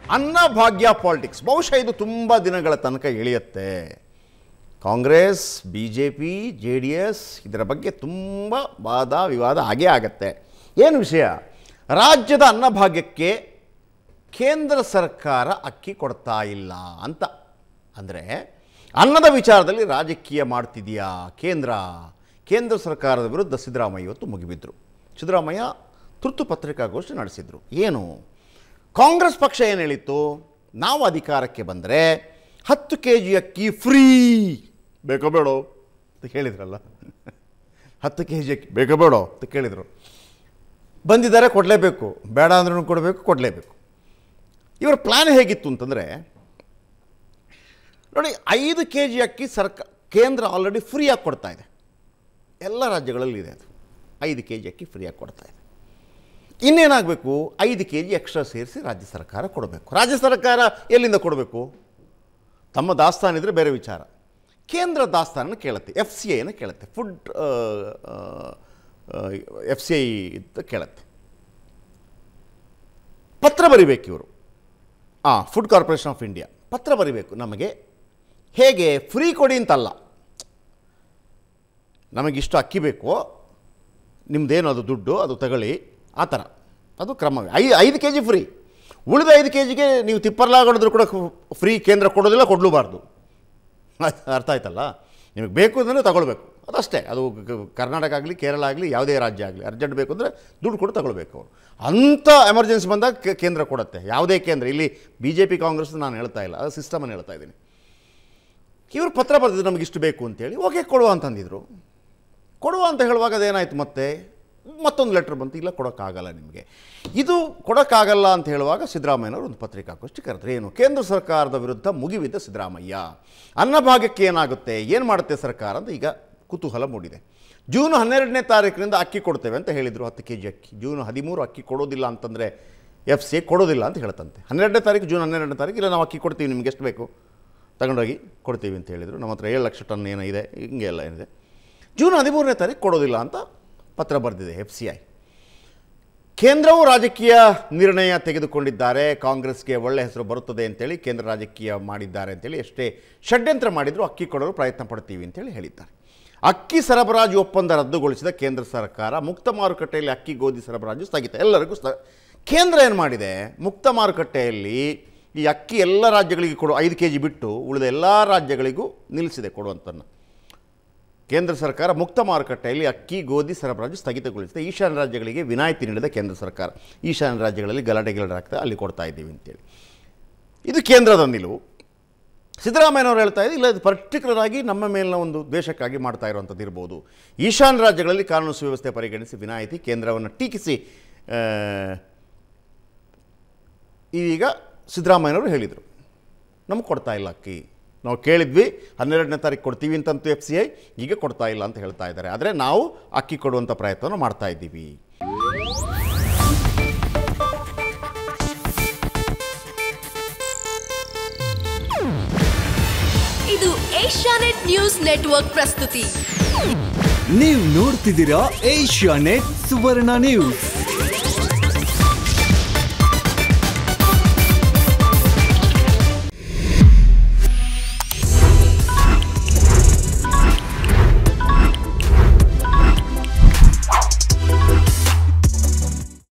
Annabhagya politics ಬಹುಶಃ ಇದು ತುಂಬ ದಿನಗಳ ತನಕ ಇಳಿಯುತ್ತೆ Congress B J P J D S ಇದರ ಬಗ್ಗೆ ತುಂಬ ವಾದ ವಿವಾದ ಆಗೇ ಆಗತ್ತೆ ಏನು ವಿಷಯ ರಾಜ್ಯದ ಅನ್ನಭಾಗ್ಯಕ್ಕೆ ಕೇಂದ್ರ ಸರ್ಕಾರ ಅಕ್ಕಿ ಕೊಡ್ತಾ ಇಲ್ಲ ಅಂತ ಅಂದರೆ ಅನ್ನದ ವಿಚಾರದಲ್ಲಿ ರಾಜಕೀಯ ಮಾಡ್ತಿದೆಯಾ ಕೇಂದ್ರ ಕೇಂದ್ರ ಸರ್ಕಾರದ ವಿರುದ್ಧ ಸಿದ್ದರಾಮಯ್ಯ ಇವತ್ತು ಮುಗಿಬಿದ್ರು ಸಿದ್ದರಾಮಯ್ಯ ತುರ್ತು ಪತ್ರಿಕಾಗೋಷ್ಠಿ ನಡೆಸಿದರು ಏನು ಕಾಂಗ್ರೆಸ್ ಪಕ್ಷ ಏನು ಹೇಳಿತ್ತು ನಾವು ಅಧಿಕಾರಕ್ಕೆ ಬಂದರೆ ಹತ್ತು ಕೆ ಜಿ ಅಕ್ಕಿ ಫ್ರೀ ಬೇಕೋ ಬೇಡೋ ಅಂತ ಹೇಳಿದ್ರಲ್ಲ ಹತ್ತು ಕೆ ಜಿ ಅಕ್ಕಿ ಬೇಕೋ ಬೇಡೋ ಅಂತ ಕೇಳಿದರು ಬಂದಿದ್ದಾರೆ ಕೊಡಲೇಬೇಕು ಬೇಡ ಅಂದ್ರೂ ಕೊಡಬೇಕು ಕೊಡಲೇಬೇಕು ಇವರ ಪ್ಲ್ಯಾನ್ ಹೇಗಿತ್ತು ಅಂತಂದರೆ ನೋಡಿ ಐದು ಕೆ ಜಿ ಅಕ್ಕಿ ಸರ್ಕ ಕೇಂದ್ರ ಆಲ್ರೆಡಿ ಫ್ರೀಯಾಗಿ ಕೊಡ್ತಾ ಇದೆ ಎಲ್ಲ ರಾಜ್ಯಗಳಲ್ಲಿ ಇದೆ ಅದು ಐದು ಕೆ ಜಿ ಅಕ್ಕಿ ಫ್ರೀಯಾಗಿ ಕೊಡ್ತಾ ಇದೆ ಇನ್ನೇನಾಗಬೇಕು ಐದು ಕೆ ಜಿ ಎಕ್ಸ್ಟ್ರಾ ಸೇರಿಸಿ ರಾಜ್ಯ ಸರ್ಕಾರ ಕೊಡಬೇಕು ರಾಜ್ಯ ಸರ್ಕಾರ ಎಲ್ಲಿಂದ ಕೊಡಬೇಕು ತಮ್ಮ ದಾಸ್ತಾನಿದ್ರೆ ಬೇರೆ ವಿಚಾರ ಕೇಂದ್ರ ದಾಸ್ತಾನನ್ನು ಕೇಳುತ್ತೆ ಎಫ್ ಸಿ ಐನ ಕೇಳುತ್ತೆ ಫುಡ್ ಎಫ್ ಸಿ ಐ ಅಂತ ಕೇಳುತ್ತೆ ಪತ್ರ ಬರಿಬೇಕು ಇವರು ಹಾಂ ಫುಡ್ ಕಾರ್ಪೊರೇಷನ್ ಆಫ್ ಇಂಡಿಯಾ ಪತ್ರ ಬರಿಬೇಕು ನಮಗೆ ಹೇಗೆ ಫ್ರೀ ಕೊಡಿ ಅಂತಲ್ಲ ನಮಗಿಷ್ಟು ಅಕ್ಕಿ ಬೇಕು ನಿಮ್ಮದೇನು ಅದು ದುಡ್ಡು ಅದು ತಗೊಳ್ಳಿ ಆ ಥರ ಅದು ಕ್ರಮವೇ ಐ ಐದು ಕೆ ಜಿ ಫ್ರೀ ಉಳಿದ ಐದು ಕೆ ಜಿಗೆ ನೀವು ತಿಪ್ಪರ್ಲಾಗಡಿದ್ರು ಕೂಡ ಫ್ರೀ ಕೇಂದ್ರ ಕೊಡೋದಿಲ್ಲ ಕೊಡಲೂಬಾರ್ದು ಅರ್ಥ ಆಯ್ತಲ್ಲ ನಿಮಗೆ ಬೇಕು ಅಂದರೆ ತಗೊಳ್ಬೇಕು ಅದಷ್ಟೇ ಅದು ಕ- ಕರ್ನಾಟಕ ಆಗಲಿ ಕೇರಳ ಆಗಲಿ ಯಾವುದೇ ರಾಜ್ಯ ಆಗಲಿ ಅರ್ಜೆಂಟ್ ಬೇಕು ಅಂದರೆ ದುಡ್ಡು ಕೊಟ್ಟು ತಗೊಳ್ಬೇಕು ಅವರು ಅಂಥ ಎಮರ್ಜೆನ್ಸಿ ಬಂದಾಗ ಕೆ- ಕೇಂದ್ರ ಕೊಡುತ್ತೆ ಯಾವುದೇ ಕೇಂದ್ರ ಇಲ್ಲಿ ಬಿ ಜೆ ಪಿ ಕಾಂಗ್ರೆಸ್ ನಾನು ಹೇಳ್ತಾ ಇಲ್ಲ ಅದು ಸಿಸ್ಟಮನ್ನು ಹೇಳ್ತಾ ಇದ್ದೀನಿ ಇವರು ಪತ್ರ ಬರೆದಿದ್ದು ನಮಗೆ ಇಷ್ಟು ಬೇಕು ಅಂತೇಳಿ ಓಕೆ ಕೊಡುವ ಅಂತಂದಿದ್ರು ಕೊಡುವ ಅಂತ ಹೇಳುವಾಗ ಅದೇನಾಯ್ತು ಮತ್ತೆ ಮತ್ತೊಂದು ಲೆಟ್ರ್ ಬಂತು ಇಲ್ಲ ಕೊಡೋಕ್ಕಾಗಲ್ಲ ನಿಮಗೆ ಇದು ಕೊಡೋಕ್ಕಾಗಲ್ಲ ಅಂತ ಹೇಳುವಾಗ ಸಿದ್ದರಾಮಯ್ಯನವರು ಒಂದು ಪತ್ರಿಕಾಗೋಷ್ಠಿ ಕರೆದ್ರು ಏನು ಕೇಂದ್ರ ಸರ್ಕಾರದ ವಿರುದ್ಧ ಮುಗಿಬಿದ್ದ ಸಿದ್ದರಾಮಯ್ಯ ಅನ್ನಭಾಗ್ಯಕ್ಕೆ ಏನಾಗುತ್ತೆ ಏನು ಮಾಡುತ್ತೆ ಸರ್ಕಾರ ಅಂತ ಈಗ ಕುತೂಹಲ ಮೂಡಿದೆ ಜೂನ್ ಹನ್ನೆರಡನೇ ತಾರೀಕಿನಿಂದ ಅಕ್ಕಿ ಕೊಡ್ತೇವೆ ಅಂತ ಹೇಳಿದರು ಹತ್ತು ಕೆ ಜಿ ಅಕ್ಕಿ ಜೂನ್ ಹದಿಮೂರು ಅಕ್ಕಿ ಕೊಡೋದಿಲ್ಲ ಅಂತಂದರೆ ಎಫ್ ಸಿ ಕೊಡೋದಿಲ್ಲ ಅಂತ ಹೇಳ್ತಂತೆ ಹನ್ನೆರಡನೇ ತಾರೀಕು ಜೂನ್ ಹನ್ನೆರಡನೇ ತಾರೀಕು ಇಲ್ಲ ನಾವು ಅಕ್ಕಿ ಕೊಡ್ತೀವಿ ನಿಮ್ಗೆ ಎಷ್ಟು ಬೇಕು ತಗೊಂಡೋಗಿ ಕೊಡ್ತೀವಿ ಅಂತ ಹೇಳಿದರು ನಮ್ಮ ಹತ್ರ ಏಳು ಲಕ್ಷ ಟನ್ ಏನಿದೆ ಹಿಂಗೆ ಎಲ್ಲ ಏನಿದೆ ಜೂನ್ ಹದಿಮೂರನೇ ತಾರೀಕು ಕೊಡೋದಿಲ್ಲ ಅಂತ ಪತ್ರ ಬರೆದಿದೆ ಎಫ್ ಸಿ ಐ ಕೇಂದ್ರವು ರಾಜಕೀಯ ನಿರ್ಣಯ ತೆಗೆದುಕೊಂಡಿದ್ದಾರೆ ಕಾಂಗ್ರೆಸ್ಗೆ ಒಳ್ಳೆ ಹೆಸರು ಬರುತ್ತದೆ ಅಂತೇಳಿ ಕೇಂದ್ರ ರಾಜಕೀಯ ಮಾಡಿದ್ದಾರೆ ಅಂತೇಳಿ ಎಷ್ಟೇ ಷಡ್ಯಂತ್ರ ಮಾಡಿದರೂ ಅಕ್ಕಿ ಕೊಡಲು ಪ್ರಯತ್ನ ಪಡ್ತೀವಿ ಅಂತೇಳಿ ಹೇಳಿದ್ದಾರೆ ಅಕ್ಕಿ ಸರಬರಾಜು ಒಪ್ಪಂದ ರದ್ದುಗೊಳಿಸಿದ ಕೇಂದ್ರ ಸರ್ಕಾರ ಮುಕ್ತ ಮಾರುಕಟ್ಟೆಯಲ್ಲಿ ಅಕ್ಕಿ ಗೋಧಿ ಸರಬರಾಜು ಸ್ಥಗಿತ ಎಲ್ಲರಿಗೂ ಸ್ಥ ಕೇಂದ್ರ ಏನು ಮಾಡಿದೆ ಮುಕ್ತ ಮಾರುಕಟ್ಟೆಯಲ್ಲಿ ಈ ಅಕ್ಕಿ ಎಲ್ಲ ರಾಜ್ಯಗಳಿಗೆ ಕೊಡು ಐದು ಕೆ ಜಿ ಬಿಟ್ಟು ಉಳಿದ ಎಲ್ಲ ರಾಜ್ಯಗಳಿಗೂ ನಿಲ್ಲಿಸಿದೆ ಕೊಡುವಂಥನ್ನು ಕೇಂದ್ರ ಸರ್ಕಾರ ಮುಕ್ತ ಮಾರುಕಟ್ಟೆಯಲ್ಲಿ ಅಕ್ಕಿ ಗೋಧಿ ಸರಬರಾಜು ಸ್ಥಗಿತಗೊಳಿಸಿದೆ ಈಶಾನ್ಯ ರಾಜ್ಯಗಳಿಗೆ ವಿನಾಯಿತಿ ನೀಡಿದ ಕೇಂದ್ರ ಸರ್ಕಾರ ಈಶಾನ್ಯ ರಾಜ್ಯಗಳಲ್ಲಿ ಗಲಾಟೆ ಗಿಲಾಟೆ ಆಗ್ತದೆ ಅಲ್ಲಿ ಕೊಡ್ತಾ ಇದ್ದೀವಿ ಅಂತೇಳಿ ಇದು ಕೇಂದ್ರದ ನಿಲುವು ಸಿದ್ದರಾಮಯ್ಯನವರು ಹೇಳ್ತಾ ಇದ್ದಾರೆ ಇಲ್ಲ ಇದು ಪರ್ಟಿಕ್ಯುಲರ್ ಆಗಿ ನಮ್ಮ ಮೇಲಿನ ಒಂದು ದ್ವೇಷಕ್ಕಾಗಿ ಮಾಡ್ತಾ ಇರುವಂಥದ್ದು ಇರ್ಬೋದು ಈಶಾನ್ಯ ರಾಜ್ಯಗಳಲ್ಲಿ ಕಾನೂನು ಸುವ್ಯವಸ್ಥೆ ಪರಿಗಣಿಸಿ ವಿನಾಯಿತಿ ಕೇಂದ್ರವನ್ನು ಟೀಕಿಸಿ ಆ, ಈಗ ಸಿದ್ದರಾಮಯ್ಯನವರು ಹೇಳಿದರು ನಮ್ಗೆ ಕೊಡ್ತಾ ಇಲ್ಲ ಅಕ್ಕಿ ನಾವು ಕೇಳಿದ್ವಿ ಹನ್ನೆರಡನೇ ತಾರೀಕು ಕೊಡ್ತೀವಿ ಅಂತಂತೂ ಎಫ್ ಸಿ ಐ ಈಗ ಕೊಡ್ತಾ ಇಲ್ಲ ಅಂತ ಹೇಳ್ತಾ ಇದ್ದಾರೆ ಆದರೆ ನಾವು ಅಕ್ಕಿ ಕೊಡುವಂಥ ಪ್ರಯತ್ನವನ್ನು ಮಾಡ್ತಾ ಇದ್ದೀವಿ ಇದು ಏಷ್ಯಾನೆಟ್ ನ್ಯೂಸ್ ನೆಟ್ವರ್ಕ್ ಪ್ರಸ್ತುತಿ ನೀವು ನೋಡ್ತಿದ್ದೀರಾ ಏಷ್ಯಾ ನೆಟ್ ಸುವರ್ಣ ನ್ಯೂಸ್